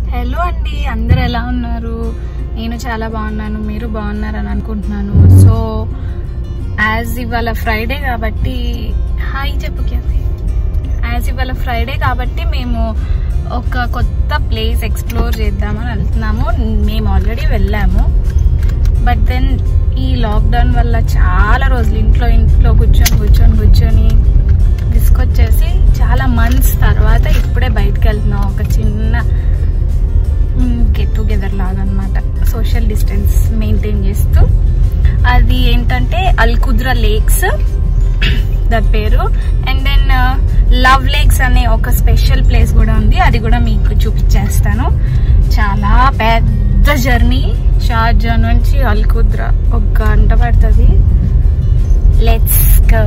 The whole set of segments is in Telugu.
హలో అండి అందరు ఎలా ఉన్నారు నేను చాలా బాగున్నాను మీరు బాగున్నారని అనుకుంటున్నాను సో యాజ్ ఇవాళ ఫ్రైడే కాబట్టి హాయ్ చెప్పు క్యాతి యాజ్ ఇవాళ ఫ్రైడే కాబట్టి మేము ఒక కొత్త ప్లేస్ ఎక్స్ప్లోర్ చేద్దామని వెళ్తున్నాము మేము ఆల్రెడీ వెళ్ళాము బట్ దెన్ ఈ లాక్డౌన్ వల్ల చాలా రోజులు ఇంట్లో ఇంట్లో కూర్చొని కూర్చొని కూర్చొని తీసుకొచ్చేసి చాలా మంత్స్ తర్వాత ఇప్పుడే బయటకు వెళ్తున్నాం ఒక చిన్న గెట్ టుగెదర్ లాగా అనమాట సోషల్ డిస్టెన్స్ మెయింటైన్ చేస్తూ అది ఏంటంటే అల్కుద్రా లేక్స్ దాని పేరు అండ్ దెన్ లవ్ లేక్స్ అనే ఒక స్పెషల్ ప్లేస్ కూడా ఉంది అది కూడా మీకు చూపించేస్తాను చాలా పెద్ద జర్నీ షార్జా నుంచి అల్కుద్రా ఒక గంట పడుతుంది లెట్స్ గో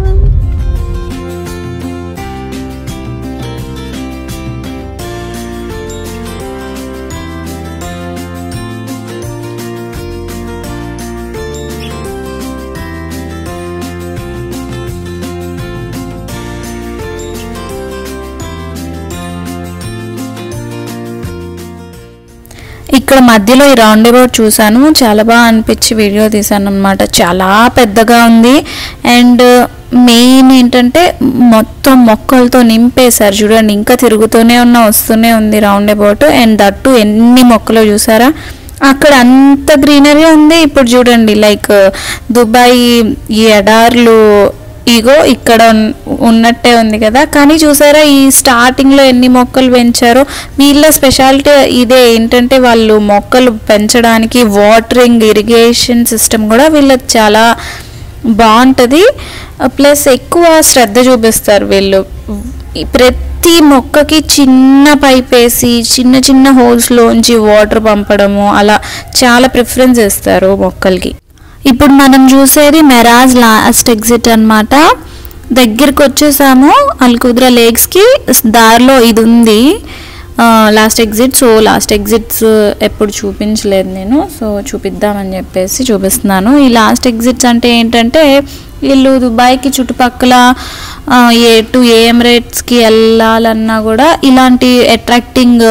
ఇక్కడ మధ్యలో ఈ రౌండ్ అబౌట్ చూసాను చాలా బాగా అనిపించి వీడియో తీసాను అనమాట చాలా పెద్దగా ఉంది అండ్ మెయిన్ ఏంటంటే మొత్తం మొక్కలతో నింపేశారు చూడండి ఇంకా తిరుగుతూనే ఉన్నా వస్తూనే ఉంది రౌండ్ అబౌట్ అండ్ దట్టు ఎన్ని మొక్కలు చూసారా అక్కడ అంత గ్రీనరీ ఉంది ఇప్పుడు చూడండి లైక్ దుబాయ్ ఈ ఎడార్లు ఇగో ఇక్కడ ఉన్- ఉన్నట్టే ఉంది కదా కానీ చూసారా ఈ స్టార్టింగ్ లో ఎన్ని మొక్కలు పెంచారో వీళ్ళ స్పెషాలిటీ ఇదే ఏంటంటే వాళ్ళు మొక్కలు పెంచడానికి వాటరింగ్ ఇరిగేషన్ సిస్టమ్ కూడా వీళ్ళకి చాలా బాగుంటుంది ప్లస్ ఎక్కువ శ్రద్ధ చూపిస్తారు వీళ్ళు ఈ ప్రతి మొక్కకి చిన్న పైప్ వేసి చిన్న చిన్న హోల్స్లోంచి వాటర్ పంపడము అలా చాలా ప్రిఫరెన్స్ ఇస్తారు మొక్కలకి ఇప్పుడు మనం చూసేది మెరాజ్ లాస్ట్ ఎగ్జిట్ అన్నమాట దగ్గరికి వచ్చేసాము అల్కుద్రా లేక్స్కి దారిలో ఇది ఉంది last exit so last exits ఎప్పుడు చూపించలేదు నేను సో చూపిద్దామని చెప్పేసి చూపిస్తున్నాను ఈ లాస్ట్ ఎగ్జిట్స్ అంటే ఏంటంటే వీళ్ళు దుబాయ్కి చుట్టుపక్కల ఆ, ఏ టు ఏ ఎమిరేట్స్కి వెళ్ళాలన్నా కూడా ఇలాంటి అట్రాక్టింగ్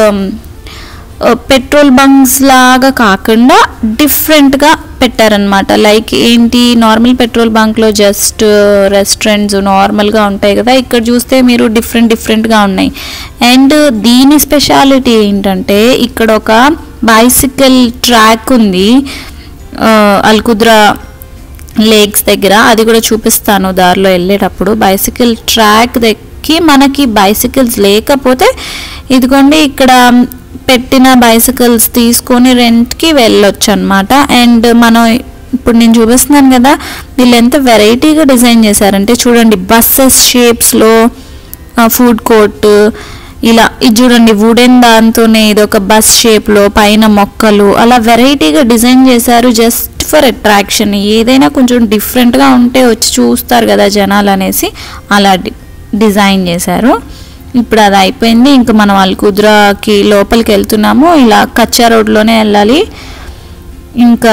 పెట్రోల్ బంక్స్ లాగా కాకుండా డిఫరెంట్గా పెట్టారనమాట లైక్ ఏంటి నార్మల్ పెట్రోల్ బంక్లో జస్ట్ రెస్టారెంట్స్ నార్మల్గా ఉంటాయి కదా ఇక్కడ చూస్తే మీరు డిఫరెంట్ డిఫరెంట్గా ఉన్నాయి అండ్ దీని స్పెషాలిటీ ఏంటంటే ఇక్కడ ఒక బైసికల్ ట్రాక్ ఉంది ఆ, అల్కుద్రా లేక్స్ దగ్గర అది కూడా చూపిస్తాను దారిలో వెళ్ళేటప్పుడు బైసికల్ ట్రాక్ దగ్గరికి మనకి బైసికల్స్ లేకపోతే ఇదిగోండి ఇక్కడ పెట్టిన బైసికల్స్ తీసుకొని రెంట్కి వెళ్ళొచ్చు అనమాట అండ్ మనం ఇప్పుడు నేను చూపిస్తున్నాను కదా వీళ్ళు ఎంత వెరైటీగా డిజైన్ చేశారంటే చూడండి బస్సెస్ షేప్స్లో ఫుడ్ కోర్ట్ ఇలా ఇది చూడండి వుడెన్ దాంతోనే ఇది ఒక బస్ షేప్లో పైన మొక్కలు అలా వెరైటీగా డిజైన్ చేశారు జస్ట్ ఫర్ అట్రాక్షన్ ఏదైనా కొంచెం డిఫరెంట్గా ఉంటే వచ్చి చూస్తారు కదా జనాలు అనేసి అలా డి- డిజైన్ చేశారు ఇప్పుడు అది అయిపోయింది ఇంకా మనం అల్కుద్రాకి లోపలికి వెళ్తున్నాము ఇలా కచ్చా రోడ్లోనే వెళ్ళాలి ఇంకా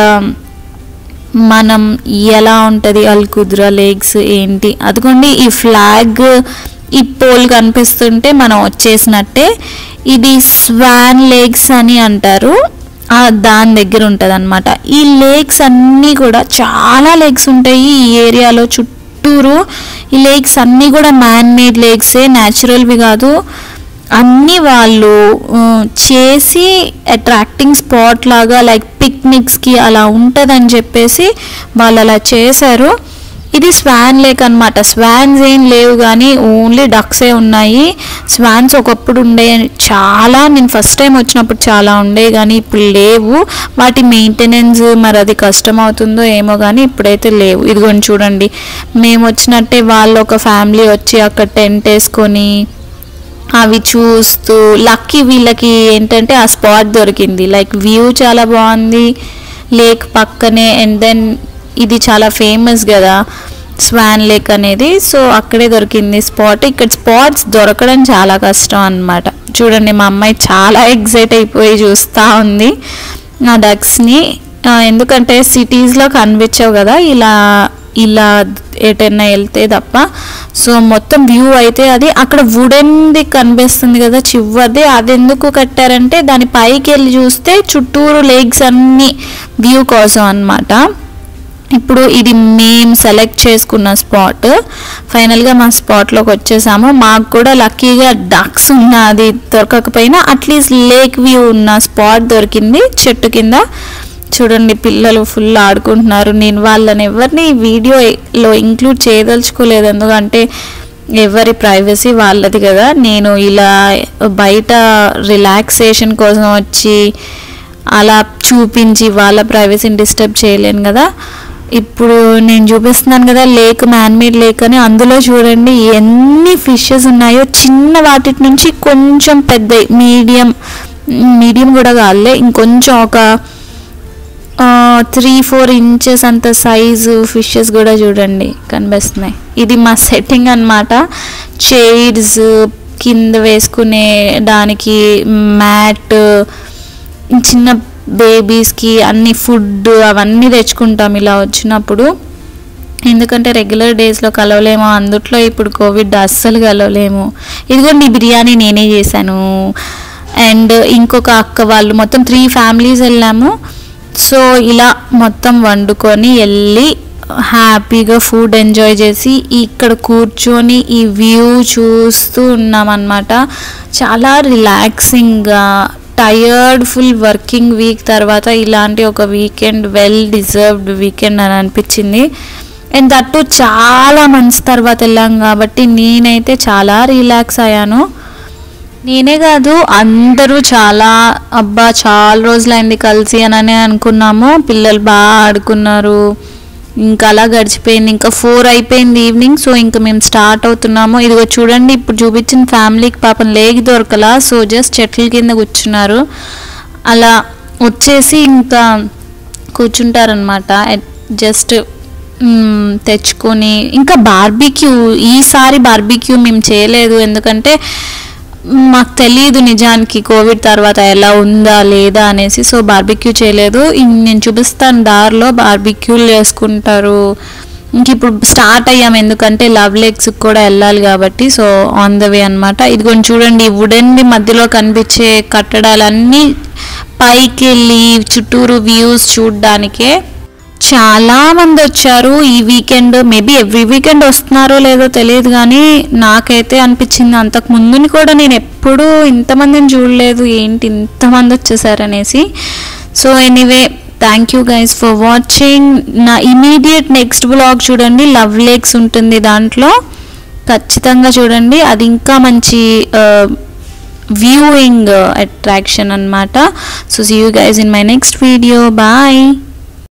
మనం ఎలా ఉంటుంది అల్కుద్రా లేక్స్ ఏంటి అదిగోండి ఈ ఫ్లాగ్ ఈ పోల్ కనిపిస్తుంటే మనం వచ్చేసినట్టే ఇది స్వాన్ లేక్స్ అని అంటారు ఆ దాని దగ్గర ఉంటుంది అనమాట ఈ లేక్స్ అన్నీ కూడా చాలా లేక్స్ ఉంటాయి ఈ ఏరియాలో చుట్టూరు ఈ లేక్స్ అన్నీ కూడా మ్యాన్ మేడ్ లేక్సే న్యాచురల్వి కాదు అన్నీ వాళ్ళు ఆ, చేసి అట్రాక్టింగ్ స్పాట్ లాగా లైక్ పిక్నిక్స్కి అలా ఉంటుందని చెప్పేసి వాళ్ళు అలా చేశారు ఇది స్వాన్ లేక్ అనమాట స్వాన్స్ ఏం లేవు కానీ ఓన్లీ డక్సే ఉన్నాయి స్వాన్స్ ఒకప్పుడు ఉండే చాలా నేను ఫస్ట్ టైం వచ్చినప్పుడు చాలా ఉండే కానీ ఇప్పుడు లేవు వాటి మెయింటెనెన్స్ మరి అది కష్టం అవుతుందో ఏమో కానీ ఇప్పుడైతే లేవు ఇదిగోండి చూడండి మేము వచ్చినట్టే వాళ్ళు ఒక ఫ్యామిలీ వచ్చి అక్కడ టెంట్ వేసుకొని అవి చూస్తూ లక్కీ వీళ్ళకి ఏంటంటే ఆ స్పాట్ దొరికింది లైక్ వ్యూ చాలా బాగుంది లేక్ పక్కనే అండ్ దెన్ ఇది చాలా ఫేమస్ కదా స్వాన్ లేక్ అనేది సో అక్కడే దొరికింది స్పాట్ ఇక్కడ స్పాట్స్ దొరకడం చాలా కష్టం అన్నమాట చూడండి మా అమ్మాయి చాలా ఎగ్జైట్ అయిపోయి చూస్తూ ఉంది ఆ డక్స్ని ఎందుకంటే సిటీస్లో కనిపించవు కదా ఇలా ఇలా ఎటైనా వెళ్తే తప్ప సో మొత్తం వ్యూ అయితే అది అక్కడ వుడెన్ది కనిపిస్తుంది కదా చివరిది అది ఎందుకు కట్టారంటే దాని పైకి వెళ్ళి చూస్తే చుట్టూరు లేక్స్ అన్ని వ్యూ కోసం అన్నమాట ఇప్పుడు ఇది మేము సెలెక్ట్ చేసుకున్న స్పాట్ ఫైనల్గా మా స్పాట్లోకి వచ్చేసాము మాకు కూడా లక్కీగా డక్స్ ఉన్నది దొరకకపోయినా అట్లీస్ట్ లేక్ వ్యూ ఉన్న స్పాట్ దొరికింది చెట్టు కింద చూడండి పిల్లలు ఫుల్ ఆడుకుంటున్నారు నేను వాళ్ళని ఎవరిని వీడియోలో ఇంక్లూడ్ చేయదలుచుకోలేదు ఎందుకంటే ఎవరి ప్రైవసీ వాళ్ళది కదా నేను ఇలా బయట రిలాక్సేషన్ కోసం వచ్చి అలా చూపించి వాళ్ళ ప్రైవసీని డిస్టర్బ్ చేయలేను కదా ఇప్పుడు నేను చూపిస్తున్నాను కదా లేక్ మ్యాన్మేడ్ లేక్ అని అందులో చూడండి ఎన్ని ఫిషెస్ ఉన్నాయో చిన్న వాటి నుంచి కొంచెం పెద్ద మీడియం మీడియం కూడా కాదులే ఇంకొంచెం ఒక త్రీ ఫోర్ ఇంచెస్ అంత సైజు ఫిషెస్ కూడా చూడండి కనిపిస్తున్నాయి ఇది మా సెట్టింగ్ అన్నమాట చైర్స్ కింద వేసుకునే దానికి మ్యాట్ చిన్న బేబీస్కి అన్ని ఫుడ్ అవన్నీ తెచ్చుకుంటాం ఇలా వచ్చినప్పుడు ఎందుకంటే రెగ్యులర్ డేస్లో కలవలేము అందుట్లో ఇప్పుడు కోవిడ్ అస్సలు కలవలేము ఇదిగోండి ఈ బిర్యానీ నేనే చేశాను అండ్ ఇంకొక అక్క వాళ్ళు మొత్తం త్రీ ఫ్యామిలీస్ వెళ్ళాము సో ఇలా మొత్తం వండుకొని వెళ్ళి హ్యాపీగా ఫుడ్ ఎంజాయ్ చేసి ఇక్కడ కూర్చొని ఈ వ్యూ చూస్తూ ఉన్నామన్నమాట చాలా రిలాక్సింగ్గా టయర్డ్ ఫుల్ వర్కింగ్ వీక్ తర్వాత ఇలాంటి ఒక వీకెండ్ వెల్ డిజర్వ్డ్ వీకెండ్ అని అనిపించింది అండ్ దట్టు చాలా మంత్స్ తర్వాత వెళ్ళాం కాబట్టి నేనైతే చాలా రిలాక్స్ అయ్యాను నేనే కాదు అందరూ చాలా అబ్బా చాలా రోజులైంది కలిసి అని అనుకున్నాము పిల్లలు బాగా ఆడుకున్నారు ఇంకా అలా గడిచిపోయింది ఇంకా ఫోర్ అయిపోయింది ఈవినింగ్ సో ఇంకా మేము స్టార్ట్ అవుతున్నాము ఇదిగో చూడండి ఇప్పుడు చూపించిన ఫ్యామిలీకి పాపం లేగి దొరకలా సో జస్ట్ చెట్ల కింద కూర్చున్నారు అలా వచ్చేసి ఇంకా కూర్చుంటారనమాట జస్ట్ తెచ్చుకొని ఇంకా బార్బీక్యూ ఈసారి బార్బీక్యూ మేము చేయలేదు ఎందుకంటే మాకు తెలియదు నిజానికి కోవిడ్ తర్వాత ఎలా ఉందా లేదా అనేసి సో బార్బిక్యూ చేయలేదు ఇం- నేను చూపిస్తాను దారిలో బార్బిక్యూలు చేసుకుంటారు ఇంక ఇప్పుడు స్టార్ట్ అయ్యాం ఎందుకంటే లవ్ లేక్స్ కూడా వెళ్ళాలి కాబట్టి సో ఆన్ ద వే అనమాట ఇదిగోండి చూడండి వుడెన్ మధ్యలో కనిపించే కట్టడాలన్నీ పైకి వెళ్ళి చుట్టూరు వ్యూస్ చూడడానికే చాలా మంది వచ్చారు ఈ వీకెండ్ మేబీ ఎవ్రీ వీకెండ్ వస్తున్నారో లేదో తెలియదు కానీ నాకైతే అనిపించింది అంతకు ముందుని కూడా నేను ఎప్పుడూ ఇంతమందిని చూడలేదు ఏంటి ఇంతమంది వచ్చేసారనేసి so anyway thank you guys for watching నా ఇమీడియట్ నెక్స్ట్ బ్లాగ్ చూడండి లవ్ లేక్స్ ఉంటుంది దాంట్లో ఖచ్చితంగా చూడండి అది ఇంకా మంచి వ్యూయింగ్ అట్రాక్షన్ అన్నమాట so see you guys in my next video bye